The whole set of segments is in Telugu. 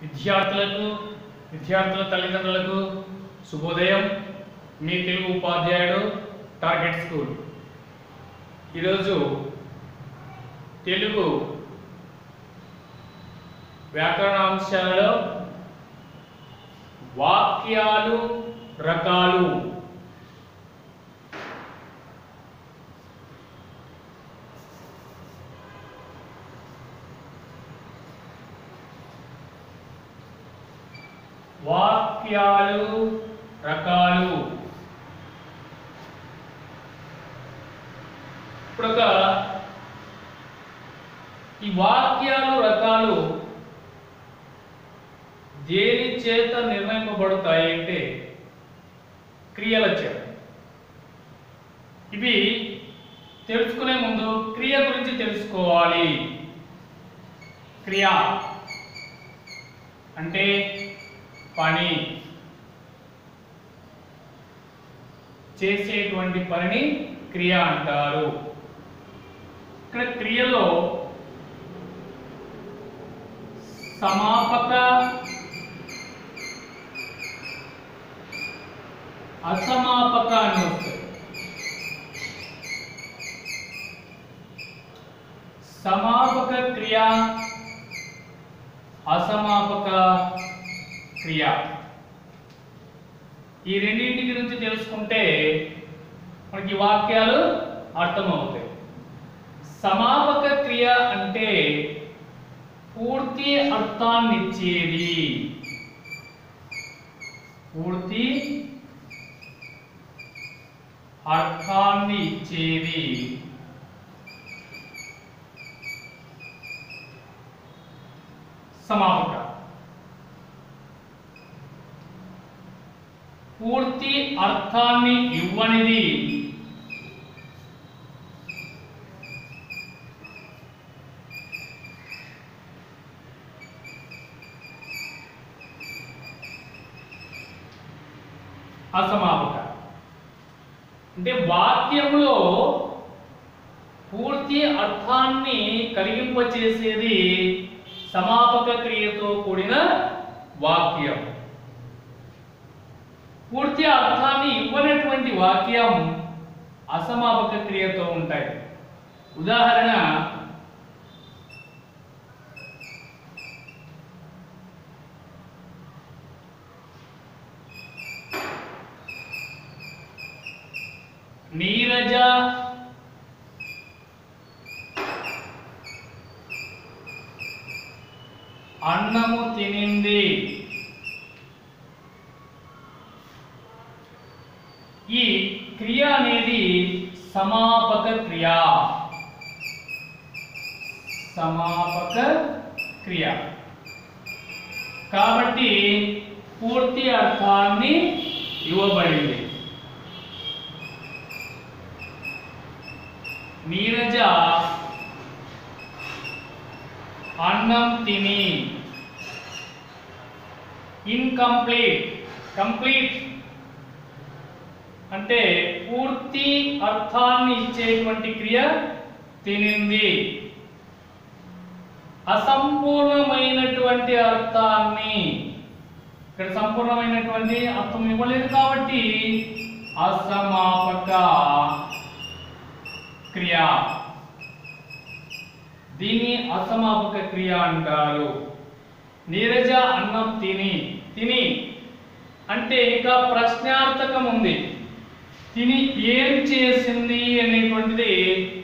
విద్యార్థులకు విద్యార్థుల తల్లిదండ్రులకు శుభోదయం మీ తెలుగు ఉపాధ్యాయుడు టార్గెట్ స్కూల్ ఈరోజు తెలుగు వ్యాకరణాంశాలలో వాక్యాలు రకాలు వాక్యాలు రకాలు ఇప్పుడు ఒక ఈ వాక్యాలు రకాలు దేని చేత నిర్ణయింపబడతాయి అంటే క్రియల చేత ఇవి తెలుసుకునే ముందు క్రియ గురించి తెలుసుకోవాలి క్రియ అంటే పని చేసేటువంటి పనిని క్రియ అంటారు ఇక్కడ క్రియలో సమాపక అసమాపక అని వస్తాయి సమాపక క్రియ అసమాపక క్రియ ఈ రెండింటి గురించి తెలుసుకుంటే మనకి వాక్యాలు అర్థమవుతాయి సమాపక క్రియ అంటే పూర్తి అర్థాన్ని ఇచ్చేది పూర్తి అర్థాన్ని ఇచ్చేది సమాపక పూర్తి అర్థాన్ని ఇవ్వనిది అసమాపక అంటే వాక్యంలో పూర్తి అర్థాన్ని కలిగింపచేసేది సమాపక క్రియతో కూడిన వాక్యం పూర్తి అర్థాన్ని ఇవ్వనటువంటి వాక్యం అసమాపక క్రియతో ఉంటాయి ఉదాహరణ నీరజ అన్నము తినింది ఈ క్రియ అనేది సమాపక క్రియ సమాపక క్రియ కాబట్టి పూర్తి అర్థాన్ని ఇవ్వబడింది నీరజ అన్నం తిని ఇన్కంప్లీట్ కంప్లీట్ అంటే పూర్తి అర్థాన్ని ఇచ్చేటువంటి క్రియ తినింది అసంపూర్ణమైనటువంటి అర్థాన్ని ఇక్కడ సంపూర్ణమైనటువంటి అర్థం ఇవ్వలేదు కాబట్టి అసమాపక క్రియ దీన్ని అసమాపక క్రియ అంటారు నీరజ అన్నం తిని తిని అంటే ఇంకా ప్రశ్నార్థకం ఉంది తిని ఏం చేసింది అనేటువంటిది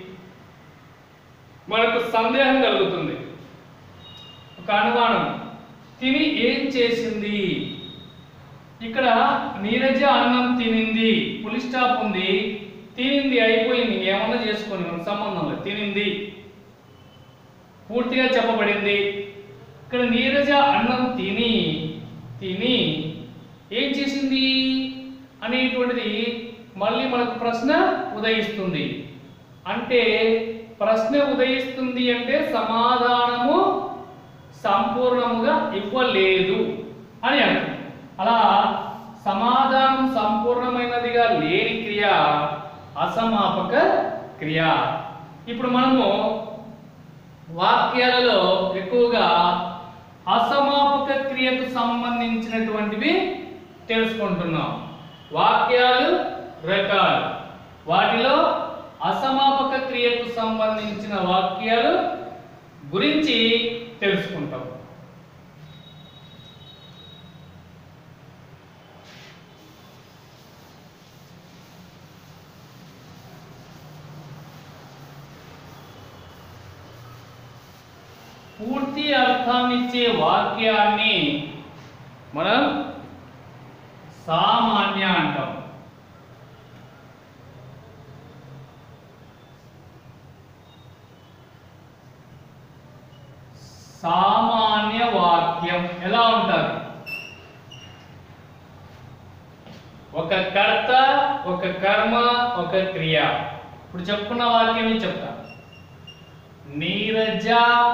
మనకు సందేహం కలుగుతుంది ఒక అనుమానం తిని ఏం చేసింది ఇక్కడ నీరజ అన్నం తినింది పులి స్టాప్ ఉంది తినింది అయిపోయింది ఏమన్నా చేసుకొని మనకు సంబంధం లేదు తినింది పూర్తిగా చెప్పబడింది ఇక్కడ నీరజ అన్నం తిని తిని ఏం చేసింది అనేటువంటిది మళ్ళీ మనకు ప్రశ్న ఉదయిస్తుంది అంటే ప్రశ్న ఉదయిస్తుంది అంటే సమాధానము సంపూర్ణముగా ఇవ్వలేదు అని అర్థం అలా సమాధానం సంపూర్ణమైనదిగా లేని క్రియ అసమాపక క్రియ ఇప్పుడు మనము వాక్యాలలో ఎక్కువగా అసమాపక క్రియ క్రియకు సంబంధించినటువంటివి తెలుసుకుంటున్నాం వాక్యాలు రకాలు వాటిలో అసమాపక క్రియకు సంబంధించిన వాక్యాలు గురించి తెలుసుకుంటాం పూర్తి అర్థాన్నిచ్చే వాక్యాన్ని మనం సామాన్య అంటాం సామాన్య వాక్యం ఎలా ఉంటుంది ఒక కర్త ఒక కర్మ ఒక క్రియ ఇప్పుడు చెప్పుకున్న వాక్యం చెప్తా నీరజ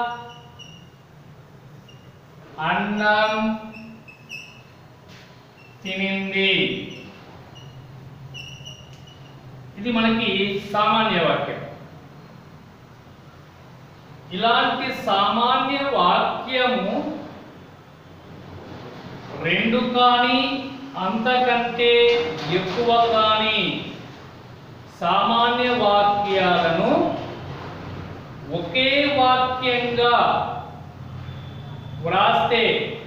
అన్నం తినింది ఇది మనకి సామాన్య వాక్యం ఇలాంటి సామాన్య వాక్యము రెండు కానీ అంతకంటే ఎక్కువ కానీ సామాన్య వాక్యాలను ఒకే వాక్యంగా వ్రాస్తే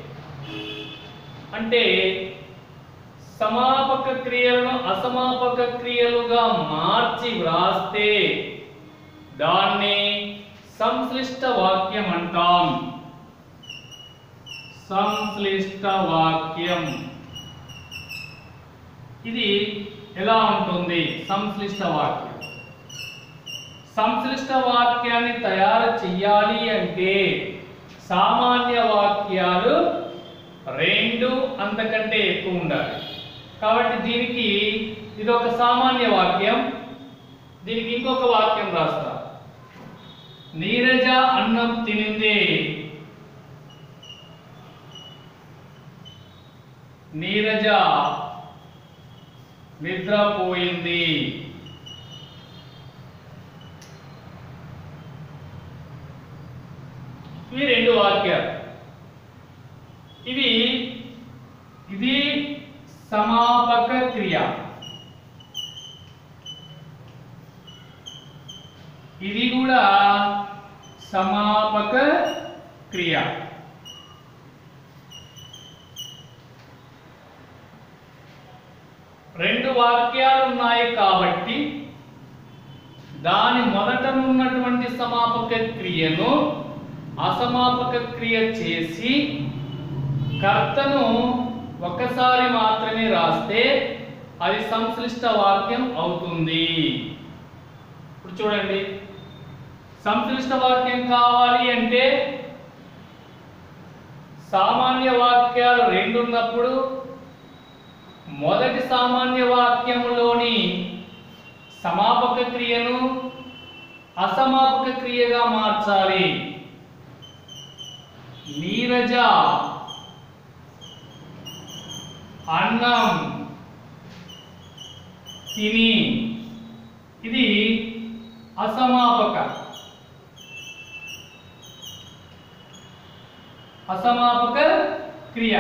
అంటే సమాపక క్రియలను అసమాపక క్రియలుగా మార్చి వ్రాస్తే దాన్ని సంశ్లిష్ట వాక్యం అంటాం సంశ్లిష్ట వాక్యం ఇది ఎలా ఉంటుంది సంశ్లిష్ట వాక్యం సంశ్లిష్ట వాక్యాన్ని తయారు చెయ్యాలి అంటే సామాన్య వాక్యాలు రెండు అంతకంటే ఎక్కువ ఉండాలి కాబట్టి దీనికి ఇది ఒక సామాన్య వాక్యం దీనికి ఇంకొక వాక్యం రాస్తా నీరజ అన్నం తినింది నీరజ నిద్రపోయింది ఇవి రెండు వాక్యాలు ఇవి ఇది సమాపక క్రియ ఇది కూడా సమాపక క్రియ రెండు వాక్యాలు ఉన్నాయి కాబట్టి దాని మొదట ఉన్నటువంటి సమాపక క్రియను అసమాపక క్రియ చేసి కర్తను ఒక్కసారి మాత్రమే రాస్తే అది సంశ్లిష్ట వాక్యం అవుతుంది ఇప్పుడు చూడండి సంశ్లిష్ట వాక్యం కావాలి అంటే సామాన్య వాక్యాలు రెండు ఉన్నప్పుడు మొదటి సామాన్య వాక్యములోని సమాపక క్రియను అసమాపక క్రియగా మార్చాలి నీరజ అన్నం తిని ఇది అసమాపక అసమాపక క్రియ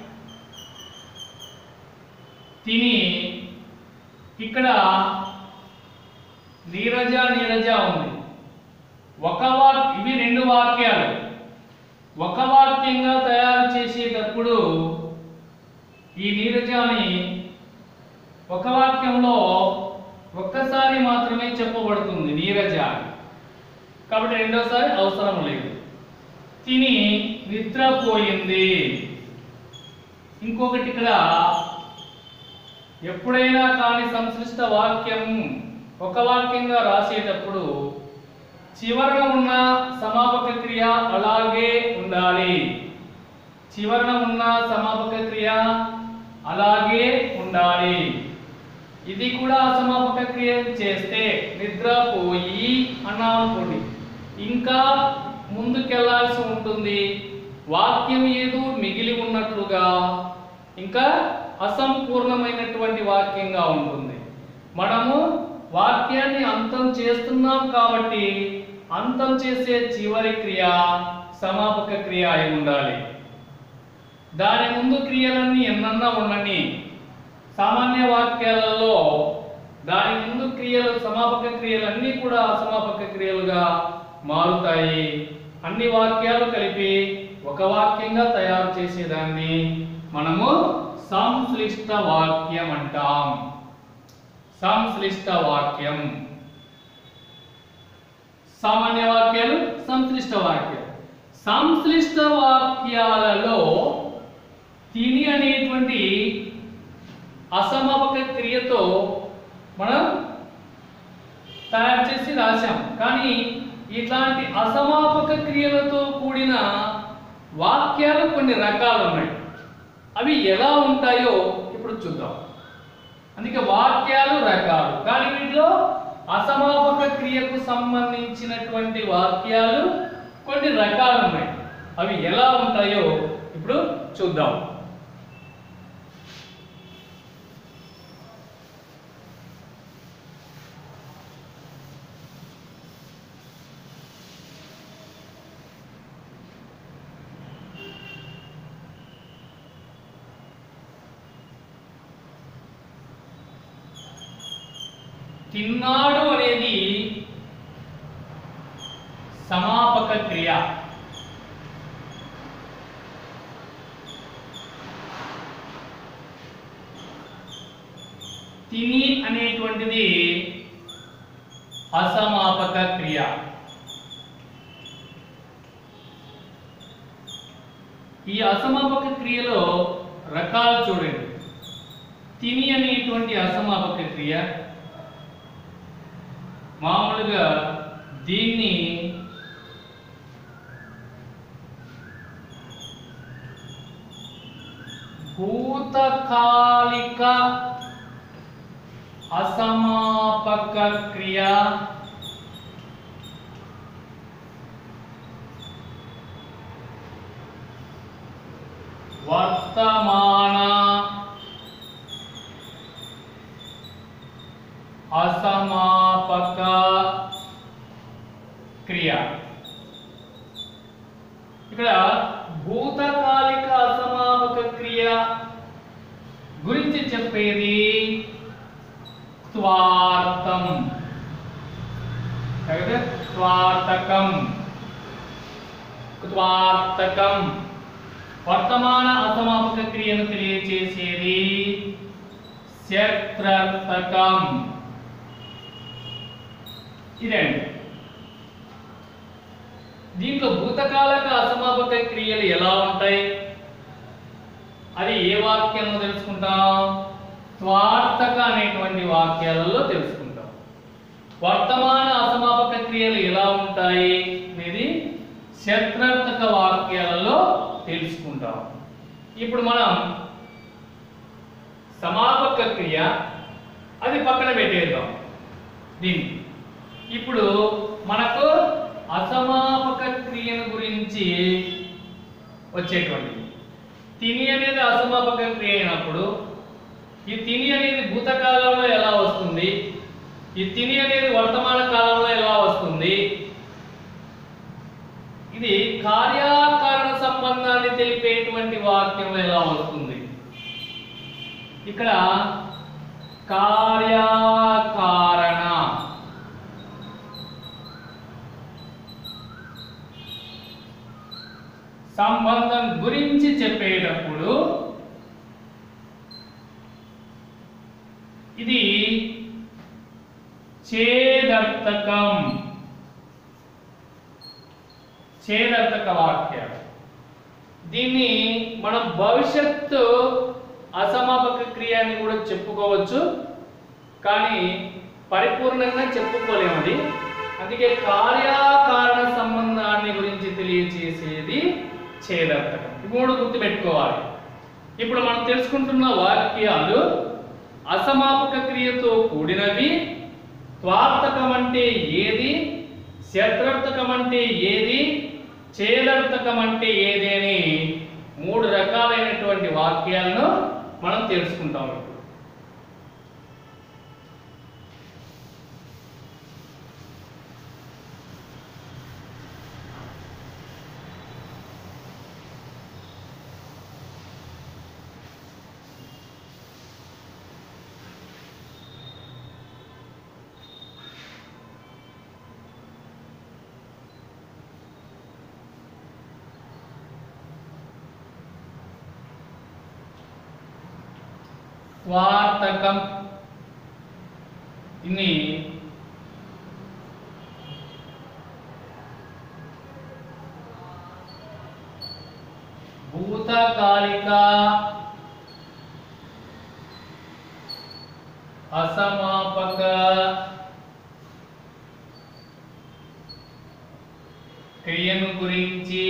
తిని ఇక్కడ నీరజ నీరజ ఉంది ఒక వాక్ ఇవి రెండు వాక్యాలు ఒక వాక్యంగా తయారు చేసేటప్పుడు ఈ నీరజాని ఒక వాక్యంలో ఒక్కసారి మాత్రమే చెప్పబడుతుంది నీరజ అని. కాబట్టి రెండోసారి అవసరం లేదు తిని నిద్రపోయింది ఇంకొకటి ఇక్కడ ఎప్పుడైనా కానీ సంశ్లిష్ట వాక్యం ఒక వాక్యంగా రాసేటప్పుడు చివరన ఉన్న సమాపక క్రియ అలాగే ఉండాలి చివరన ఉన్న సమాపక క్రియ అలాగే ఉండాలి ఇది కూడా అసమాపక క్రియ చేస్తే నిద్రపోయి అన్నాం అనుకోండి ఇంకా ముందుకెళ్లాల్సి ఉంటుంది వాక్యం ఏదో మిగిలి ఉన్నట్లుగా ఇంకా అసంపూర్ణమైనటువంటి వాక్యంగా ఉంటుంది మనము వాక్యాన్ని అంతం చేస్తున్నాం కాబట్టి అంతం చేసే చివరి క్రియ సమాపక క్రియ అయి ఉండాలి దాని ముందు క్రియలన్నీ ఎన్నన్నా ఉండని సామాన్య వాక్యాలలో దాని ముందు క్రియలు సమాపక క్రియలు అన్నీ కూడా అసమాపక క్రియలుగా మారుతాయి అన్ని వాక్యాలు కలిపి ఒక వాక్యంగా తయారు చేసేదాన్ని మనము సంశ్లిష్ట వాక్యం అంటాం సంశ్లిష్ట వాక్యం సామాన్య వాక్యాలు సంశ్లిష్ట వాక్యాలు సంశ్లిష్ట వాక్యాలలో తిని అనేటువంటి అసమాపక క్రియతో మనం తయారు చేసి రాశాం కానీ ఇట్లాంటి అసమాపక క్రియలతో కూడిన వాక్యాలు కొన్ని రకాలు ఉన్నాయి అవి ఎలా ఉంటాయో ఇప్పుడు చూద్దాం అందుకే వాక్యాలు రకాలు కానీ వీటిలో అసమాపక క్రియకు సంబంధించినటువంటి వాక్యాలు కొన్ని రకాలు ఉన్నాయి అవి ఎలా ఉంటాయో ఇప్పుడు చూద్దాం తిన్నాడు అనేది సమాపక క్రియ తిని అనేటువంటిది అసమాపక క్రియ ఈ అసమాపక క్రియలో రకాలు చూడండి తిని అనేటువంటి అసమాపక క్రియ మామూలుగా దీన్ని భూతకాలిక అసమాపక క్రియ వర్తమాన అసమాపక క్రియ ఇక్కడ భూతకాలిక అసమాపక క్రియ గురించి చెప్పేది స్వార్థం అయితే స్వార్థకం స్వార్థకం వర్తమాన అసమాపక క్రియను తెలియచేసేది శత్రర్థకం ఇదండి దీంట్లో భూతకాలక అసమాపక క్రియలు ఎలా ఉంటాయి అది ఏ వాక్యంలో తెలుసుకుంటాం స్వార్థక అనేటువంటి వాక్యాలలో తెలుసుకుంటాం వర్తమాన అసమాపక క్రియలు ఎలా ఉంటాయి అనేది శత్రార్థక వాక్యాలలో తెలుసుకుంటాం ఇప్పుడు మనం సమాపక క్రియ అది పక్కన పెట్టేద్దాం దీన్ని ఇప్పుడు మనకు అసమాపక క్రియను గురించి వచ్చేటువంటిది తిని అనేది అసమాపక క్రియ అయినప్పుడు ఈ తిని అనేది భూతకాలంలో ఎలా వస్తుంది ఈ తిని అనేది వర్తమాన కాలంలో ఎలా వస్తుంది ఇది కార్యాకారణ సంబంధాన్ని తెలిపేటువంటి వాక్యంలో ఎలా వస్తుంది ఇక్కడ కార్యాకారణ సంబంధం గురించి చెప్పేటప్పుడు ఇది చేదర్థకం చేదర్థక వాక్యం దీన్ని మనం భవిష్యత్తు అసమాపక క్రియ అని కూడా చెప్పుకోవచ్చు కానీ పరిపూర్ణంగా చెప్పుకోలేము అది అందుకే కార్యాకారణ సంబంధాన్ని గురించి తెలియచేసేది చేదర్థకం ఈ మూడు గుర్తుపెట్టుకోవాలి ఇప్పుడు మనం తెలుసుకుంటున్న వాక్యాలు అసమాపక క్రియతో కూడినవి త్వార్థకం అంటే ఏది శత్రర్థకం అంటే ఏది చేదర్థకం అంటే ఏది అని మూడు రకాలైనటువంటి వాక్యాలను మనం తెలుసుకుంటాం ఇప్పుడు త్వార్థకం ఇన్ని భూతకాలిక అసమాపక క్రియను గురించి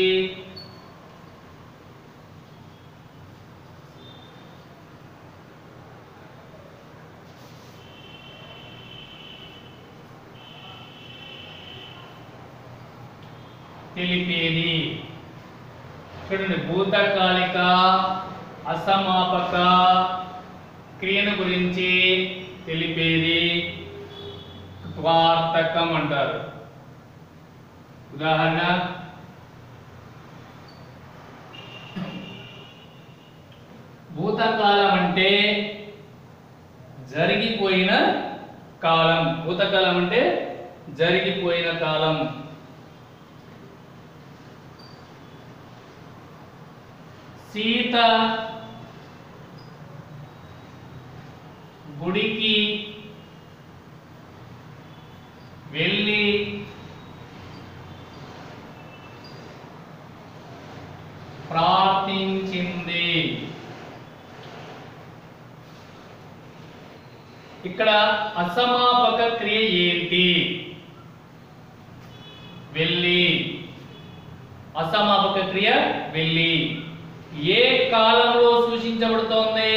తెలిపేది చూడండి భూతకాలిక అసమాపక క్రియను గురించి తెలిపేది వార్తకం అంటారు ఉదాహరణ భూతకాలం అంటే జరిగిపోయిన కాలం భూతకాలం అంటే జరిగిపోయిన కాలం సీత గుడికి వెళ్ళి ప్రార్థించింది ఇక్కడ అసమాపక క్రియ ఏంటి వెళ్ళి అసమాపక క్రియ వెళ్ళి ఏ కాలంలో సూచించబడుతోంది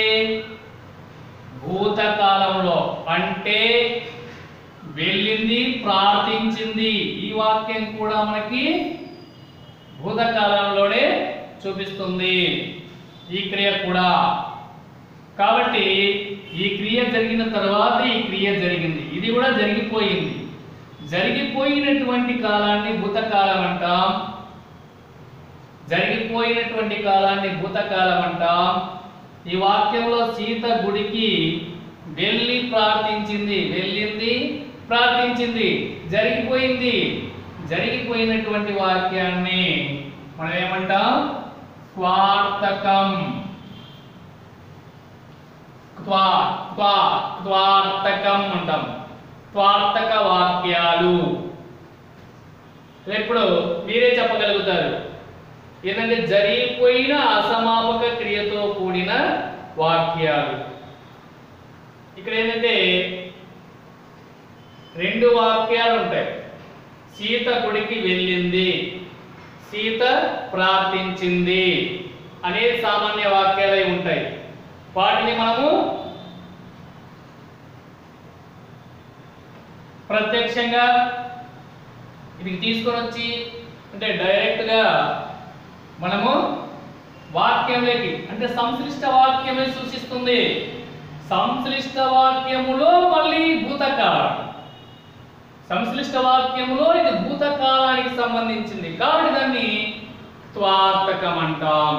భూతకాలంలో అంటే వెళ్ళింది ప్రార్థించింది ఈ వాక్యం కూడా మనకి భూతకాలంలోనే చూపిస్తుంది ఈ క్రియ కూడా కాబట్టి ఈ క్రియ జరిగిన తర్వాత ఈ క్రియ జరిగింది ఇది కూడా జరిగిపోయింది జరిగిపోయినటువంటి కాలాన్ని భూతకాలం అంటాం జరిగిపోయినటువంటి కాలాన్ని భూతకాలం అంటాం ఈ వాక్యంలో సీత గుడికి వెళ్ళి ప్రార్థించింది వెళ్ళింది ప్రార్థించింది జరిగిపోయింది జరిగిపోయినటువంటి వాక్యాన్ని మనం ఏమంటాం క్వార్తకం క్వా క్వా క్వార్తకం అంటాం క్వార్తక వాక్యాలు ఇప్పుడు మీరే చెప్పగలుగుతారు ఏంటంటే జరిగిపోయిన అసమాపక క్రియతో కూడిన వాక్యాలు ఇక్కడ ఏంటంటే రెండు వాక్యాలు ఉంటాయి సీత గుడికి వెళ్ళింది సీత ప్రార్థించింది అనేది సామాన్య వాక్యాలై ఉంటాయి వాటిని మనము ప్రత్యక్షంగా ఇది తీసుకొని వచ్చి అంటే డైరెక్ట్గా మనము వాక్యంలోకి అంటే సంశ్లిష్ట వాక్యమే సూచిస్తుంది సంశ్లిష్ట వాక్యములో మళ్ళీ భూతకాలం సంశ్లిష్ట వాక్యములో ఇది భూతకాలానికి సంబంధించింది కాబట్టి దాన్ని త్వార్థకం అంటాం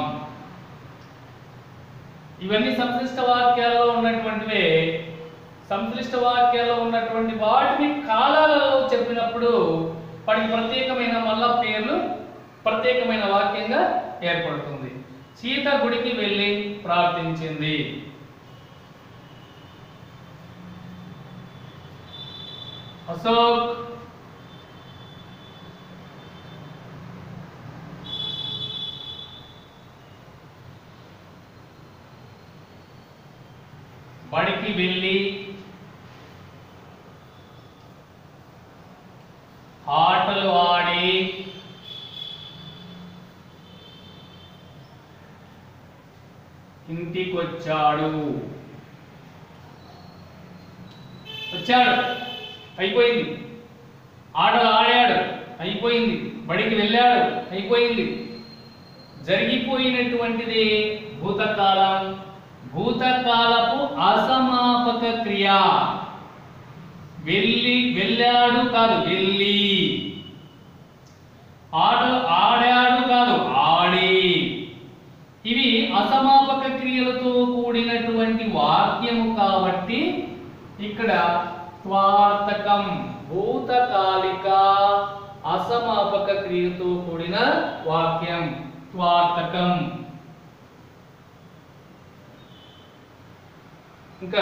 ఇవన్నీ సంశ్లిష్ట వాక్యాలలో ఉన్నటువంటివే సంశ్లిష్ట వాక్యాల్లో ఉన్నటువంటి వాటిని కాలాలలో చెప్పినప్పుడు వాటికి ప్రత్యేకమైన మళ్ళా పేర్లు ప్రత్యేకమైన వాక్యంగా ఏర్పడుతుంది సీత గుడికి వెళ్ళి ప్రార్థించింది అశోక్ బడికి వెళ్ళి ఆటలు ఆడి ఇంటికొచ్చాడు వచ్చాడు అయిపోయింది ఆటలు ఆడాడు అయిపోయింది బడికి వెళ్ళాడు అయిపోయింది జరిగిపోయినటువంటిది భూతకాలం భూతకాలపు అసమాపక క్రియ వెళ్ళి వెళ్ళాడు కాదు వెళ్ళి ఆటలు ఆడాడు కాదు ఆడి ఇవి అసమాపక క్రియలతో కూడినటువంటి వాక్యము కాబట్టి ఇక్కడ త్వార్థకం భూతకాలిక అసమాపక క్రియతో కూడిన వాక్యం త్వార్థకం ఇంకా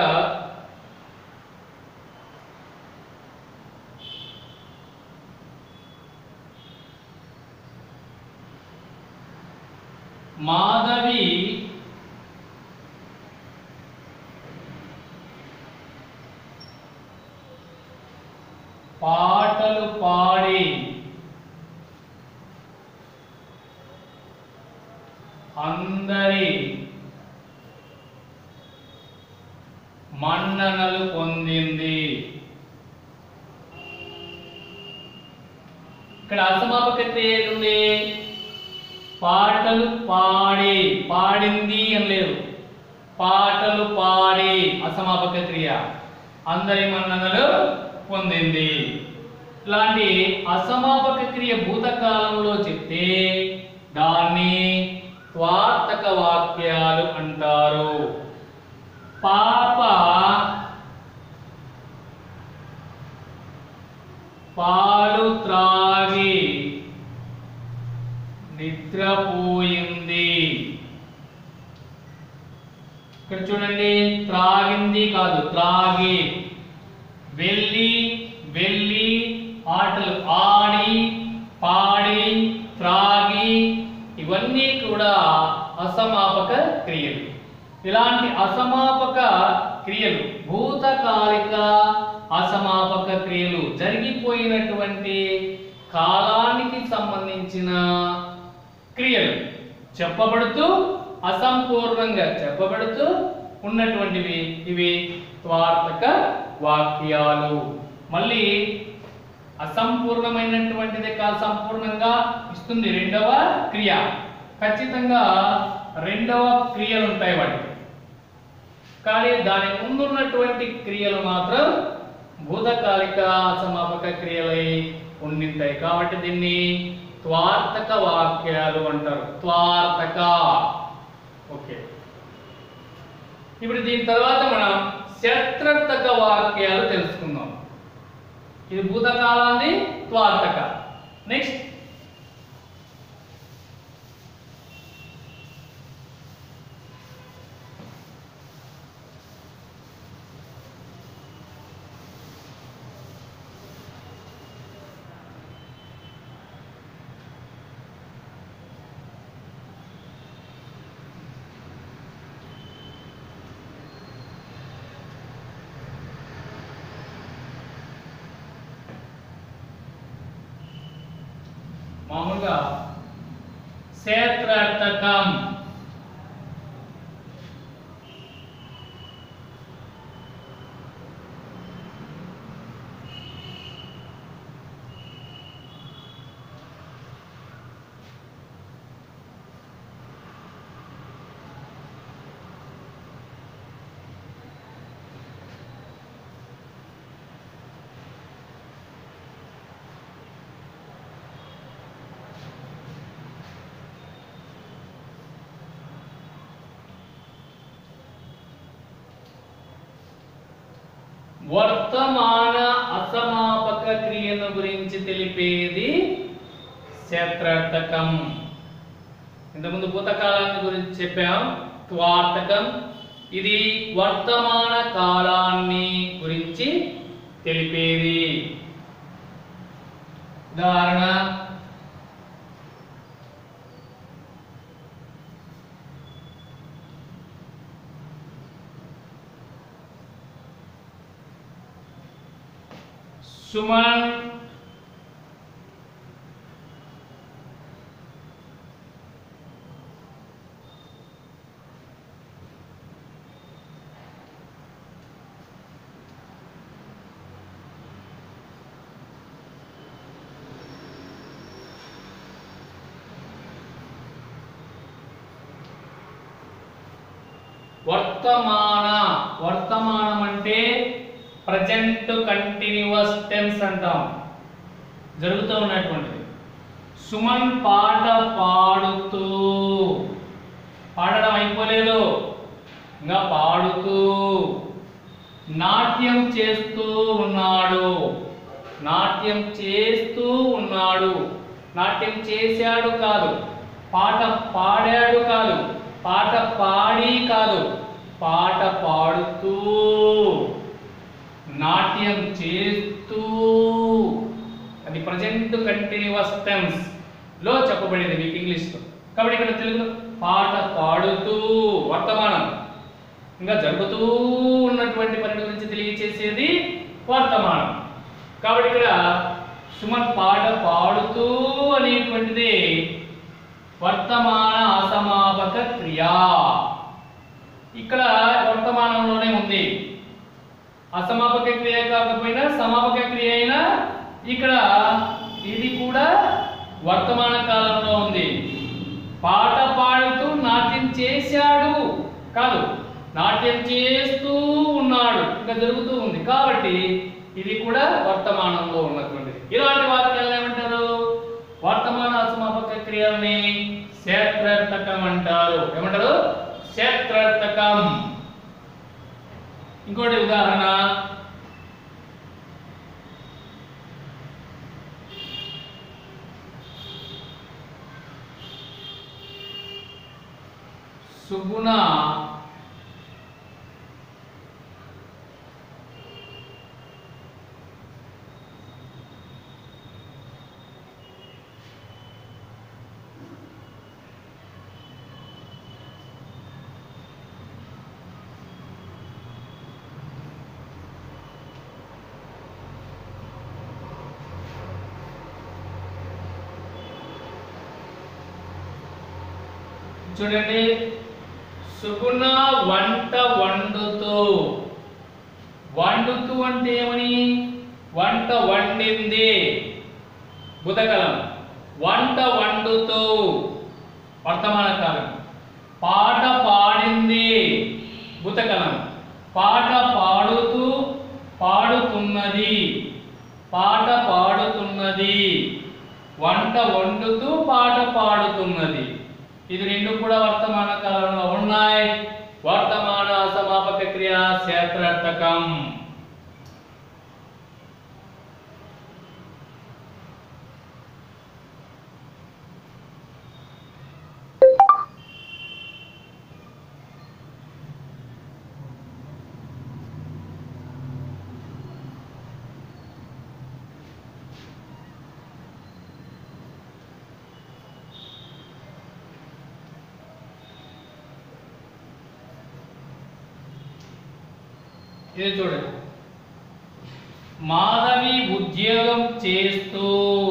మాధవి పాటలు పాడి అందరి మన్ననలు పొందింది ఇక్కడ అసమాపక క్రియ ఏది ఉంది పాటలు పాడి పాడింది అని లేదు పాటలు పాడి అసమాపక క్రియ అందరి మన్ననలు పొందింది ఇలాంటి అసమాపక క్రియ భూతకాలంలో చెప్తే దాన్ని త్వార్థక వాక్యాలు అంటారు పాప పాలు త్రాగి నిద్రపోయింది ఇక్కడ చూడండి త్రాగింది కాదు త్రాగి వెళ్ళి వెళ్ళి ఆటలు ఆడి పాడి త్రాగి ఇవన్నీ కూడా అసమాపక క్రియలు ఇలాంటి అసమాపక క్రియలు భూతకాలిక అసమాపక క్రియలు జరిగిపోయినటువంటి కాలానికి సంబంధించిన క్రియలు చెప్పబడుతూ అసంపూర్ణంగా చెప్పబడుతూ ఉన్నటువంటివి ఇవి త్వార్థక వాక్యాలు మళ్ళీ అసంపూర్ణమైనటువంటిది కాదు సంపూర్ణంగా ఇస్తుంది రెండవ క్రియ ఖచ్చితంగా రెండవ క్రియలు ఉంటాయి వాటికి కానీ దాని ముందున్నటువంటి క్రియలు మాత్రం భూతకాలిక సమాపక క్రియలై ఉండింటాయి కాబట్టి దీన్ని త్వార్థక వాక్యాలు అంటారు త్వార్థక ఓకే ఇప్పుడు దీని తర్వాత మనం శత్రర్థక వాక్యాలు తెలుసుకుందాం ఇది భూతకాలాన్ని త్వార్థక నెక్స్ట్ మామూలుగా క్షేత్రార్థకం వర్తమాన అసమాపక క్రియను గురించి తెలిపేది క్షేత్రార్థకం ఇంతకుముందు భూతకాలాన్ని గురించి చెప్పాం త్వార్థకం ఇది వర్తమాన కాలాన్ని గురించి తెలిపేది ఉదాహరణ సుమన్ వర్తమాన వర్తమానం అంటే ప్రజెంట్ కంటిన్యూస్ టెన్స్ అంటాం జరుగుతూ ఉన్నటువంటిది సుమన్ పాట పాడుతూ పాడడం అయిపోలేదు ఇంకా పాడుతూ నాట్యం చేస్తూ ఉన్నాడు నాట్యం చేస్తూ ఉన్నాడు నాట్యం చేశాడు కాదు పాట పాడాడు కాదు పాట పాడి కాదు పాట పాడుతూ నాట్యం చేస్తూ అది ప్రజెంట్ కంటిన్యూస్ టెన్స్ లో చెప్పబడింది మీకు ఇంగ్లీష్ లో కాబట్టి ఇక్కడ తెలుగులో పాట పాడుతూ వర్తమానం ఇంకా జరుగుతూ ఉన్నటువంటి పని గురించి తెలియచేసేది వర్తమానం కాబట్టి ఇక్కడ సుమన్ పాట పాడుతూ అనేటువంటిది వర్తమాన అసమాపక క్రియ ఇక్కడ వర్తమానంలోనే ఉంది అసమాపక క్రియ కాకపోయినా సమాపక క్రియ అయినా ఇక్కడ ఇది కూడా వర్తమాన కాలంలో ఉంది పాట పాడుతూ నాట్యం చేశాడు కాదు నాట్యం చేస్తూ ఉన్నాడు ఇంకా జరుగుతూ ఉంది కాబట్టి ఇది కూడా వర్తమానంలో ఉన్నటువంటిది ఇలాంటి వాక్యాలను ఏమంటారు వర్తమాన అసమాపక క్రియల్ని క్షేత్రార్థకం అంటారు ఏమంటారు క్షేత్రార్థకం ఇంకోటి ఉదాహరణ సుగుణ చూడండి సుగుణ వంట వండుతూ వండుతూ అంటే ఏమని వంట వండింది బుధకలం వంట వండుతూ వర్తమాన కాలం పాట పాడింది భూతకలం పాట పాడుతూ పాడుతున్నది పాట పాడుతున్నది వంట వండుతూ పాట పాడుతున్నది ఇది రెండు కూడా వర్తమాన కాలంలో ఉన్నాయి వర్తమాన సమాపక క్రియ క్షేత్రార్థకం ఇది చూడండి మాధవి ఉద్యోగం చేస్తూ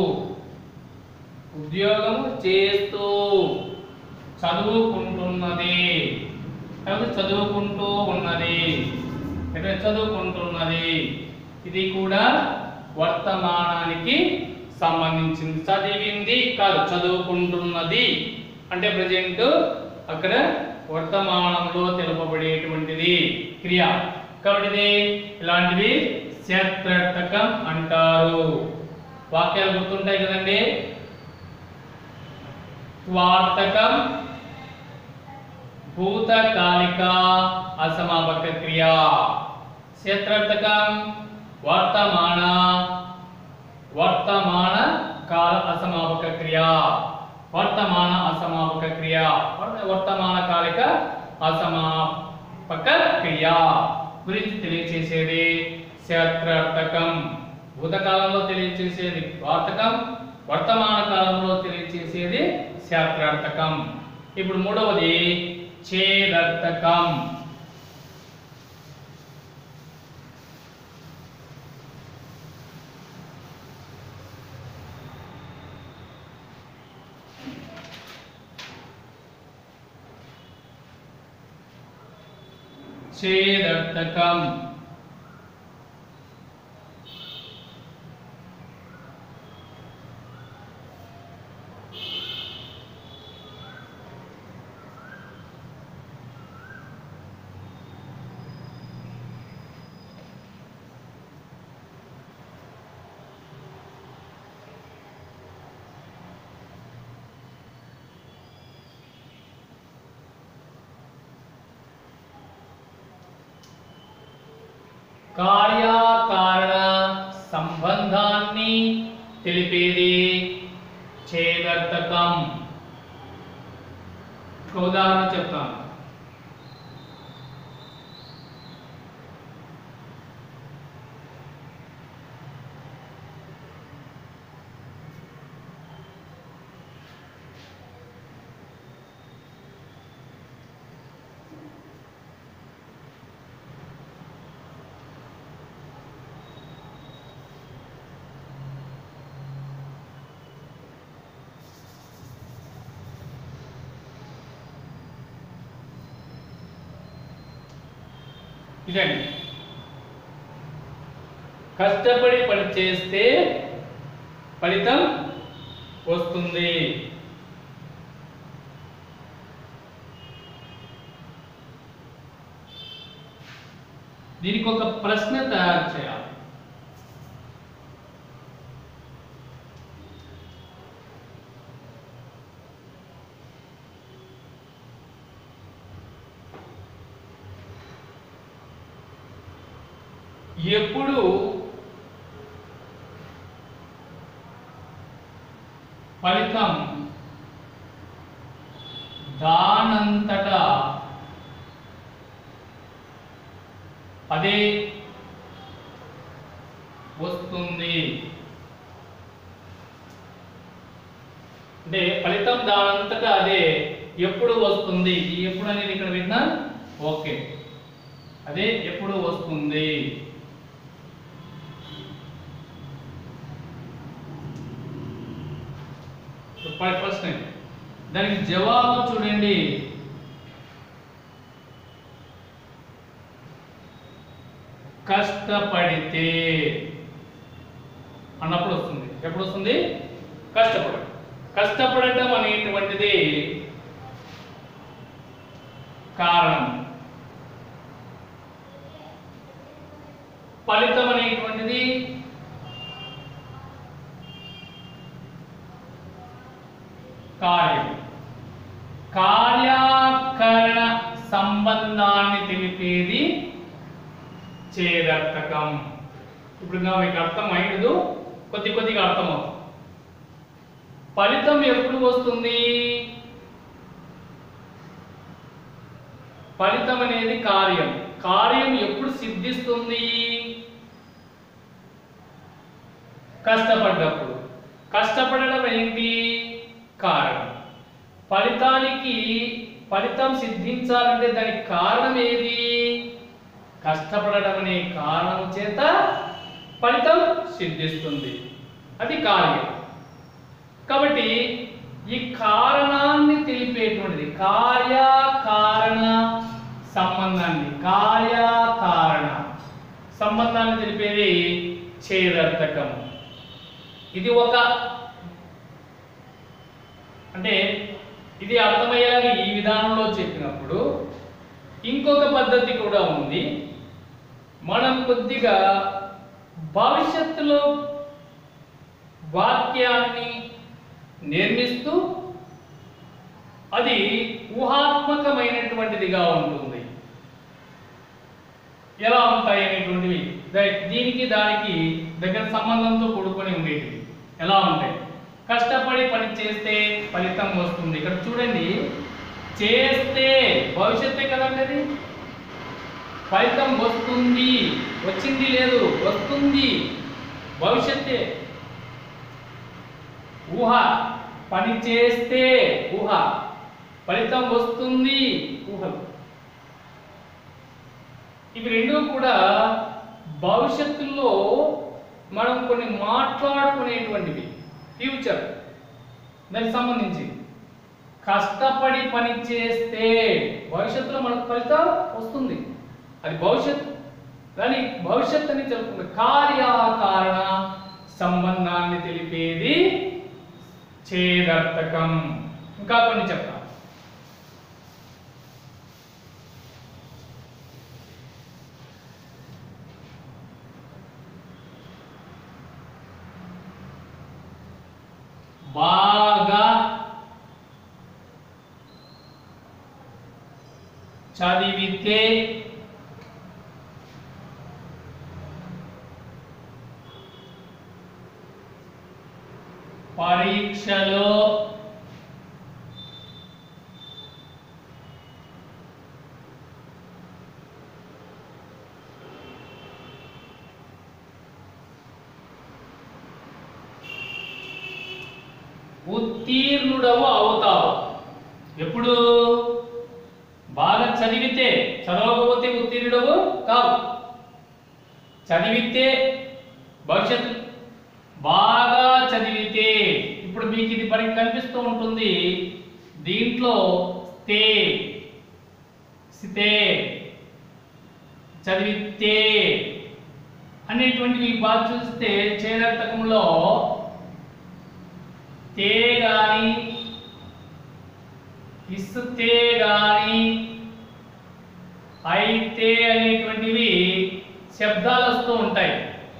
ఉద్యోగం చేస్తూ చదువుకుంటున్నది లేకపోతే చదువుకుంటూ ఉన్నది లేదా చదువుకుంటున్నది ఇది కూడా వర్తమానానికి సంబంధించింది చదివింది కాదు చదువుకుంటున్నది అంటే ప్రజెంట్ అక్కడ వర్తమానంలో తెలుపబడేటువంటిది క్రియ కాబట్టి ఇది ఇలాంటివి క్షేత్రార్థకం అంటారు వాక్యాలు గుర్తుంటాయి కదండి వార్తకం భూతకాలిక అసమాపక క్రియ క్షేత్రార్థకం వర్తమాన వర్తమాన కాల అసమాపక క్రియ వర్తమాన అసమాపక క్రియ వర్త- వర్తమాన కాలిక అసమాపక క్రియ గురించి తెలియచేసేది క్షేత్రార్థకం భూతకాలంలో తెలియచేసేది వార్తకం వర్తమాన కాలంలో తెలియచేసేది క్షేత్రార్థకం ఇప్పుడు మూడవది ఛేదర్థకం ఛేదర్థకం కార్యకారణ సంబంధాన్ని తెలిపేది ఛేదర్థకం ఒక ఉదాహరణ చెప్తాను ఇదండి కష్టపడి పని చేస్తే ఫలితం వస్తుంది దీనికి ఒక ప్రశ్న తయారు చేయాలి ఎప్పుడు ఫలితం దానంతటా అదే వస్తుంది అంటే ఫలితం దానంతటా అదే ఎప్పుడు వస్తుంది ఈ ఎప్పుడు అనేది ఇక్కడ విన్నా ఓకే అదే ఎప్పుడు వస్తుంది ఇప్పుడు ప్రశ్న ఇది. దానికి జవాబు చూడండి కష్టపడితే అన్నప్పుడు వస్తుంది ఎప్పుడు వస్తుంది కష్టపడ కష్టపడటం అనేటువంటిది కారణం ఫలితం అనేటువంటిది కార్యం కార్యాకరణ సంబంధాన్ని తెలిపేది చేదర్థకం ఇప్పుడు ఇంకా మీకు అర్థం అయ్యదు కొద్ది కొద్దిగా అర్థమవుతుంది ఫలితం ఎప్పుడు వస్తుంది ఫలితం అనేది కార్యం కార్యం ఎప్పుడు సిద్ధిస్తుంది కష్టపడ్డప్పుడు కష్టపడడం ఏంటి కారణం ఫలితానికి ఫలితం సిద్ధించాలంటే దానికి కారణం ఏది కష్టపడడం అనే కారణం చేత ఫలితం సిద్ధిస్తుంది అది కార్యం కాబట్టి ఈ కారణాన్ని తెలిపేటువంటిది కార్యకారణ సంబంధాన్ని కార్యకారణ సంబంధాన్ని తెలిపేది చేదర్థకం ఇది ఒక అంటే ఇది అర్థమయ్యేలాగా ఈ విధానంలో చెప్పినప్పుడు ఇంకొక పద్ధతి కూడా ఉంది మనం కొద్దిగా భవిష్యత్తులో వాక్యాన్ని నిర్మిస్తూ అది ఊహాత్మకమైనటువంటిదిగా ఉంటుంది ఎలా ఉంటాయి అనేటువంటివి ద- దీనికి దానికి దగ్గర సంబంధంతో కూడుకొని ఉండేటివి ఎలా ఉంటాయి కష్టపడి పని చేస్తే ఫలితం వస్తుంది ఇక్కడ చూడండి చేస్తే భవిష్యత్తే కదండి అది ఫలితం వస్తుంది వచ్చింది లేదు వస్తుంది భవిష్యత్తే ఊహ పని చేస్తే ఊహ ఫలితం వస్తుంది ఊహలు ఇవి రెండు కూడా భవిష్యత్తులో మనం కొన్ని మాట్లాడుకునేటువంటివి ఫ్యూచర్ దానికి సంబంధించి కష్టపడి పని చేస్తే భవిష్యత్తులో మనకు ఫలితం వస్తుంది అది భవిష్యత్తు కానీ భవిష్యత్ అని తెలుపుతుంది కార్యకారణ సంబంధాన్ని తెలిపేది చేదర్థకం ఇంకా కొన్ని చెప్తాను బాగా చదివితే పరీక్షలో ఉత్తీర్ణుడవు అవుతావు ఎప్పుడు బాగా చదివితే చదవకపోతే ఉత్తీర్ణుడవు కావు చదివితే భవిష్యత్ బాగా చదివితే ఇప్పుడు మీకు ఇది పరి కనిపిస్తూ ఉంటుంది దీంట్లో స్తే స్తే చదివితే అనేటువంటివి బాగా చూస్తే చేదర్థకంలో తే గాని ఇస్తే గాని అయితే అనేటువంటివి శబ్దాలు వస్తూ ఉంటాయి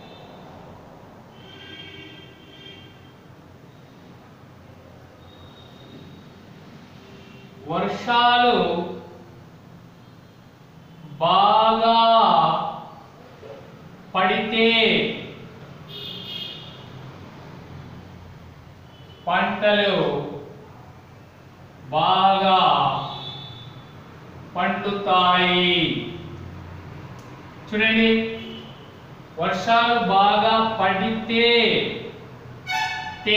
వర్షాలు బాగా పడితే పంటలు బాగా పండుతాయి చూడండి వర్షాలు బాగా పడితే తే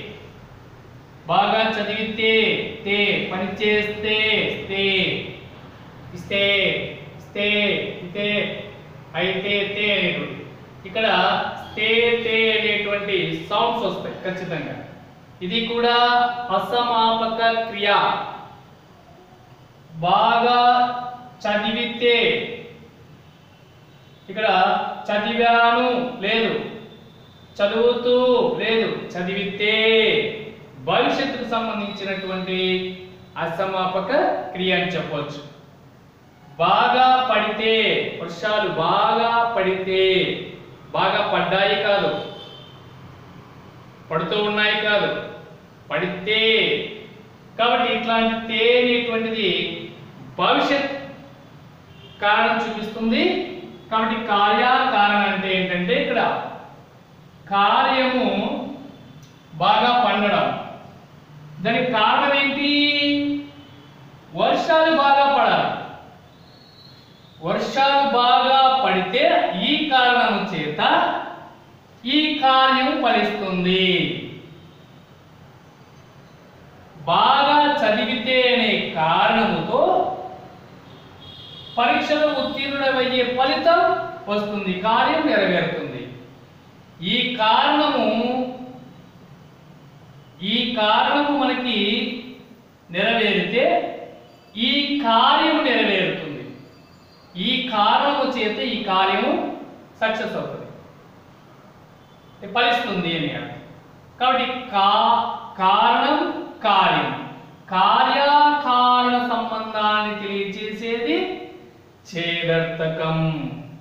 బాగా చదివితే తే పని చేస్తే తే ఇస్తే ఇస్తే ఇతే అయితే తే అనేటువంటి ఇక్కడ తే తే అనేటువంటి సౌండ్స్ వస్తాయి ఖచ్చితంగా ఇది కూడా అసమాపక క్రియ బాగా చదివితే ఇక్కడ చదివాను లేదు చదువుతూ లేదు చదివితే భవిష్యత్తుకు సంబంధించినటువంటి అసమాపక క్రియ అని చెప్పవచ్చు బాగా పడితే వర్షాలు బాగా పడితే బాగా పడ్డాయి కాదు పడుతూ ఉన్నాయి కాదు పడితే కాబట్టి ఇట్లాంటి తే అనేటువంటిది భవిష్యత్ కారణం చూపిస్తుంది కాబట్టి కార్య కారణం అంటే ఏంటంటే ఇక్కడ కార్యము బాగా పండడం దానికి కారణం ఏంటి వర్షాలు బాగా పడాలి వర్షాలు బాగా పడితే ఈ కారణం చేత ఈ కార్యం ఫలిస్తుంది బాగా చదివితే అనే కారణముతో పరీక్షలో ఉత్తీర్ణుడయ్యే ఫలితం వస్తుంది కార్యం నెరవేరుతుంది ఈ కారణము ఈ కారణము మనకి నెరవేరితే ఈ కార్యము నెరవేరుతుంది ఈ కారణము చేత ఈ కార్యము సక్సెస్ అవుతుంది ఫలిస్తుంది అని అర్థం కాబట్టి కా కారణం కార్యం కార్యకారణ సంబంధాన్ని తెలియజేసేది చేదర్థకం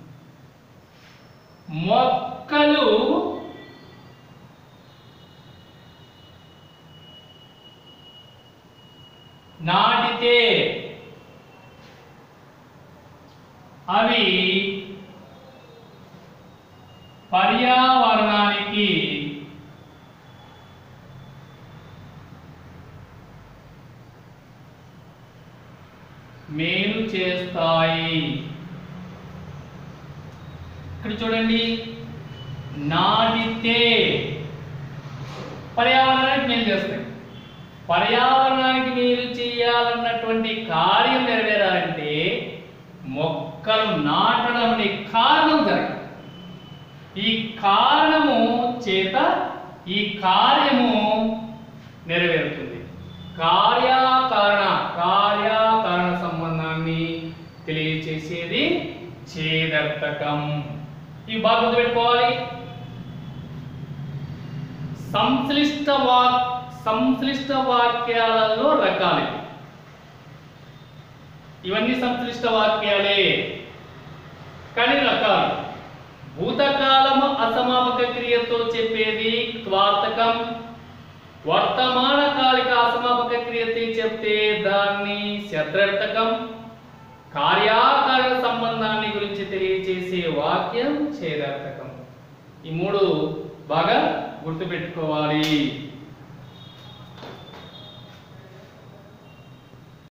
మొక్కలు నాటితే అవి పర్యావరణానికి మేలు చేస్తాయి ఇక్కడ చూడండి నాటితే పర్యావరణానికి మేలు చేస్తాయి పర్యావరణానికి మేలు చేయాలన్నటువంటి కార్యం నెరవేరాలంటే మొక్కలు నాటడం అనే కారణం జరగాలి ఈ కారణము చేత ఈ కార్యము నెరవేరుతుంది కార్యకారణ కార్యకారణ సంబంధాన్ని తెలియచేసేది చేదర్థకం ఇవి బాగా గుర్తుపెట్టుకోవాలి సంశ్లిష్ట వాక్ సంశ్లిష్ట వాక్యాలలో రకాలు ఇవి. ఇవన్నీ సంశ్లిష్ట వాక్యాలే కానీ రకాలు భూతకాలము అసమాపక క్రియతో చెప్పేది త్వార్థకం వర్తమాన కాలిక అసమాపక క్రియతో చెప్తే దాన్ని శత్రర్థకం కార్యాకారణ సంబంధాన్ని గురించి తెలియచేసే వాక్యం ఛేదార్థకం ఈ మూడు బాగా గుర్తుపెట్టుకోవాలి